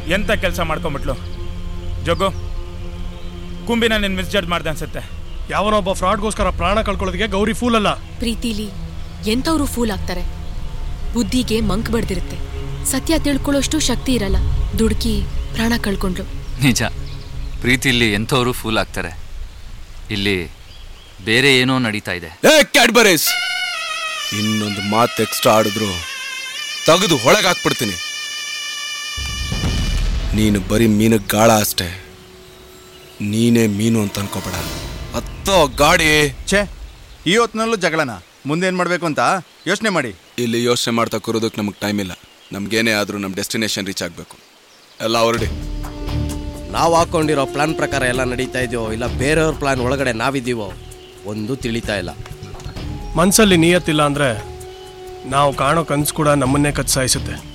ಎಂತ ಕೆಲಸ ಮಾಡ್ಕೊಂಬಿಟ್ಲು ಜಗ್ಗು ಕುಂಬಿನ ನಿನ್ ಮಿಸ್ಜಡ್ಜ್ ಮಾಡ್ದೆ ಅನ್ಸುತ್ತೆ ಯಾವನೊಬ್ಬ ಫ್ರಾಡ್ಗೋಸ್ಕರ ಪ್ರಾಣ ಕಳ್ಕೊಳ್ಳೋದಕ್ಕೆ ಗೌರಿ ಫೂಲ್ ಅಲ್ಲ ಪ್ರೀತಿಲಿ ಎಂಥವ್ರು ಫೂಲ್ ಆಗ್ತಾರೆ ಬುದ್ಧಿಗೆ ಮಂಕ್ ಬಡ್ದಿರುತ್ತೆ ಸತ್ಯ ತಿಳ್ಕೊಳ್ಳೋಷ್ಟು ಶಕ್ತಿ ಇರಲ್ಲ ದುಡುಕಿ ಪ್ರಾಣ ಕಳ್ಕೊಂಡ್ಲು ನಿಜ ಪ್ರೀತಿಲಿ ಎಂಥವರು ಫೂಲ್ ಆಗ್ತಾರೆ ಇಲ್ಲಿ ಬೇರೆ ಏನೋ ನಡೀತಾ ಇದೆ ಏ ಕ್ಯಾಡ್ಬರೀಸ್ ಇನ್ನೊಂದು ಮಾತು ಎಕ್ಸ್ಟ್ರಾ ಆಡಿದ್ರು ತೆಗೆದು ಹೊಳಗೆ ಹಾಕ್ಬಿಡ್ತೀನಿ ನೀನು ಬರೀ ಮೀನಿಗೆ ಗಾಳ ಅಷ್ಟೇ ನೀನೇ ಮೀನು ಅಂತ ಅನ್ಕೋಬೇಡ ಹತ್ತೋ ಗಾಡಿ ಛೇ ಈ ಹೊತ್ತಿನಲ್ಲೂ ಜಗಳನ ಮುಂದೇನು ಮಾಡಬೇಕು ಅಂತ ಯೋಚನೆ ಮಾಡಿ ಇಲ್ಲಿ ಯೋಚನೆ ಮಾಡ್ತಾ ಕೂರೋದಕ್ಕೆ ನಮಗೆ ಟೈಮ್ ಇಲ್ಲ ನಮ್ಗೇನೇ ಆದರೂ ನಮ್ಮ ಡೆಸ್ಟಿನೇಷನ್ ರೀಚ್ ಆಗಬೇಕು ಎಲ್ಲ ಹೊರಡಿ ನಾವು ಹಾಕೊಂಡಿರೋ ಪ್ಲಾನ್ ಪ್ರಕಾರ ಎಲ್ಲ ನಡೀತಾ ಇದೆಯೋ ಇಲ್ಲ ಬೇರೆಯವ್ರ ಪ್ಲಾನ್ ಒಳಗಡೆ ನಾವಿದ್ದೀವೋ ಒಂದು ತಿಳಿತಾ ಇಲ್ಲ ಮನ್ಸಲ್ಲಿ ನಿಯತ್ತಿಲ್ಲ ಅಂದ್ರೆ ನಾವು ಕಾಣೋ ಕನ್ಸು ಕೂಡ ನಮ್ಮನ್ನೇ ಕತ್ಸಾಯಿಸುತ್ತೆ